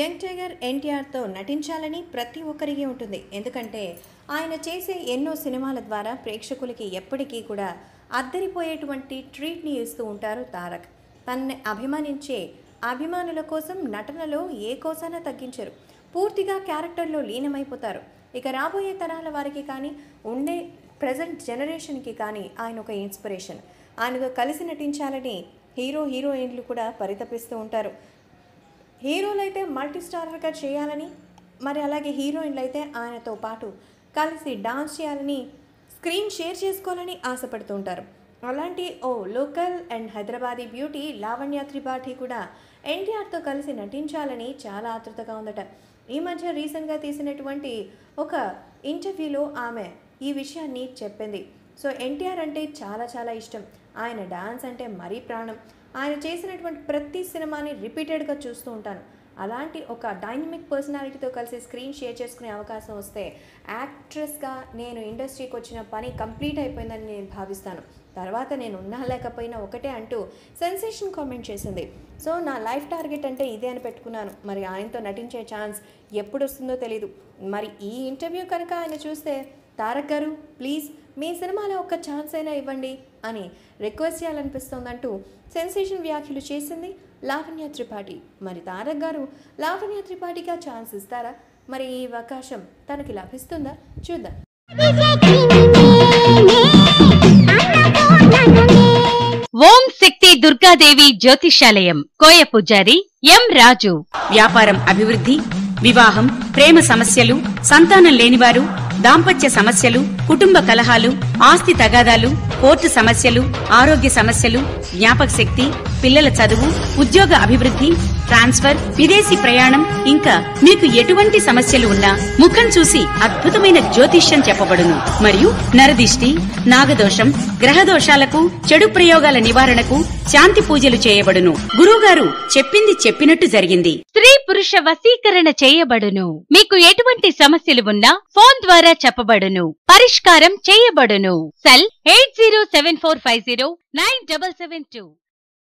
young tiger ఎన్టీఆర్తో నటించాలని ప్రతి ఒక్కరికి ఉంటుంది ఎందుకంటే ఆయన చేసే ఎన్నో సినిమాల ద్వారా ప్రేక్షకులకి ఎప్పటికీ కూడా అద్దరిపోయేటువంటి ట్రీట్ని ఇస్తూ ఉంటారు తారక్ తనని అభిమానించే అభిమానుల కోసం నటనలో ఏ కోసాన తగ్గించరు పూర్తిగా క్యారెక్టర్లో లీనమైపోతారు ఇక రాబోయే తరాల వారికి కానీ ఉండే ప్రజెంట్ జనరేషన్కి కానీ ఆయన ఒక ఇన్స్పిరేషన్ ఆయనతో కలిసి నటించాలని హీరో హీరోయిన్లు కూడా పరితపిస్తూ ఉంటారు హీరోలు అయితే మల్టీ స్టారర్గా చేయాలని మరి అలాగే హీరోయిన్లు అయితే ఆయనతో పాటు కలిసి డాన్స్ చేయాలని స్క్రీన్ షేర్ చేసుకోవాలని ఆశపడుతూ ఉంటారు అలాంటి ఓ local and Hyderabadi beauty Lavanya Tripathi కూడా ఎన్టీఆర్తో కలిసి నటించాలని చాలా ఆతృతగా ఉందట ఈ మధ్య రీసెంట్గా తీసినటువంటి ఒక ఇంటర్వ్యూలో ఆమె ఈ విషయాన్ని చెప్పింది సో ఎన్టీఆర్ అంటే చాలా చాలా ఇష్టం ఆయన డాన్స్ అంటే మరీ ప్రాణం ఆయన చేసినటువంటి ప్రతి సినిమాని రిపీటెడ్గా చూస్తూ ఉంటాను అలాంటి ఒక డైనమిక్ పర్సనాలిటీతో కలిసి స్క్రీన్ షేర్ చేసుకునే అవకాశం వస్తే యాక్ట్రెస్గా నేను ఇండస్ట్రీకి వచ్చిన పని కంప్లీట్ అయిపోయిందని నేను భావిస్తాను తర్వాత నేను ఉన్నా లేకపోయినా ఒకటే అంటూ సెన్సేషన్ కామెంట్ చేసింది సో నా లైఫ్ టార్గెట్ అంటే ఇదే అని పెట్టుకున్నాను మరి ఆయనతో నటించే ఛాన్స్ ఎప్పుడు వస్తుందో తెలియదు మరి ఈ ఇంటర్వ్యూ కనుక ఆయన చూస్తే తారక్ గారు ప్లీజ్ మీ సినిమాలో ఒక్క ఛాన్స్ అయినా ఇవ్వండి అని రిక్వెస్ట్ చేయాలనిపిస్తోందంటూ సెన్సేషన్ వ్యాఖ్యలు చేసింది లావణ్య త్రిపాఠి మరి తారక్ గారు లావణ్య త్రిపాఠిగా ఛాన్స్ ఇస్తారా మరి ఈ అవకాశం తనకి లభిస్తుందా చూద్దాం ఓం శక్తి దుర్గాదేవి జ్యోతిషాలయం కోయ పూజారి ఎం రాజు వ్యాపారం అభివృద్ధి వివాహం ప్రేమ సమస్యలు సంతానం లేనివారు దాంపత్య సమస్యలు కుటుంబ కలహాలు ఆస్తి తగాదాలు కోర్టు సమస్యలు ఆరోగ్య సమస్యలు జ్ఞాపక శక్తి పిల్లల చదువు ఉద్యోగ అభివృద్ధి ట్రాన్స్ఫర్ విదేశీ ప్రయాణం ఇంకా మీకు ఎటువంటి సమస్యలు ఉన్నా ముఖం చూసి అద్భుతమైన జ్యోతిష్యం చెప్పబడును మరియు నరదిష్టి నాగదోషం గ్రహ దోషాలకు చెడు ప్రయోగాల నివారణకు శాంతి పూజలు చేయబడును గురువుగారు చెప్పింది చెప్పినట్టు జరిగింది స్త్రీ పురుష వశీకరణ చేయబడును మీకు ఎటువంటి సమస్యలు ఉన్నా ఫోన్ ద్వారా చెప్పబడును పరిష్కారం చేయబడును cell eight zero seven four five zero nine double seven two